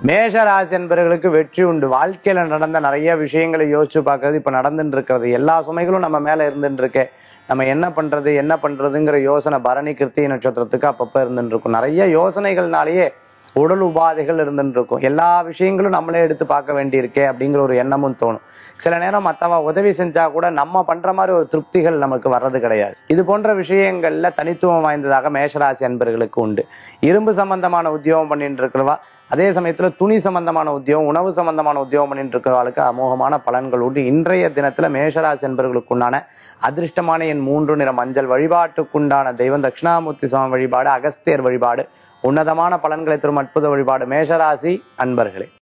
மேஷ ராசி என்பவர்களுக்கு வெற்றி உண்டு வாழ்க்கையில நடந்த நிறைய விஷயங்களை யோசிச்சு பார்க்கறது இப்ப நடந்துட்டு இருக்கிறது எல்லா சுமைகளும் நம்ம மேல இருந்துட்டு இருக்கு நம்ம என்ன பண்றது என்ன பண்றதுங்கிற யோசனை பரணி கிருத்திகை நட்சத்திரத்துக்கு அப்பப்ப இருந்துட்டு இருக்கும் நிறைய யோசனைகள்னாலேயே உடல் உபாதைகள் இருந்துட்டு இருக்கும் எல்லா விஷயங்களும் நம்மளே எடுத்து பார்க்க வேண்டியிருக்கே அப்படிங்கிற ஒரு எண்ணமும் தோணும் சில நேரம் மத்தவ உதவி செஞ்சா கூட நம்ம பண்ற மாதிரி ஒரு திருப்திகள் நமக்கு வர்றது கிடையாது இது போன்ற விஷயங்கள்ல தனித்துவம் வாய்ந்ததாக மேஷராசி அன்பர்களுக்கு உண்டு இரும்பு சம்பந்தமான உத்தியோகம் பண்ணிட்டு இருக்கிறவா அதே சமயத்துல துணி சம்பந்தமான உத்தியோகம் உணவு சம்பந்தமான உத்தியோகம் பண்ணிட்டு இருக்கிறவர்களுக்கு அமோகமான பலன்கள் உண்டு இன்றைய தினத்துல மேஷராசி என்பவர்களுக்கு உண்டான அதிர்ஷ்டமான என் மூன்று நிற மஞ்சள் வழிபாட்டுக்குண்டான தெய்வம் தட்சிணாமூர்த்தி சுவாமி வழிபாடு அகஸ்தியர் வழிபாடு உன்னதமான பலன்களை தரும் அற்புத வழிபாடு மேஷராசி அன்பர்களே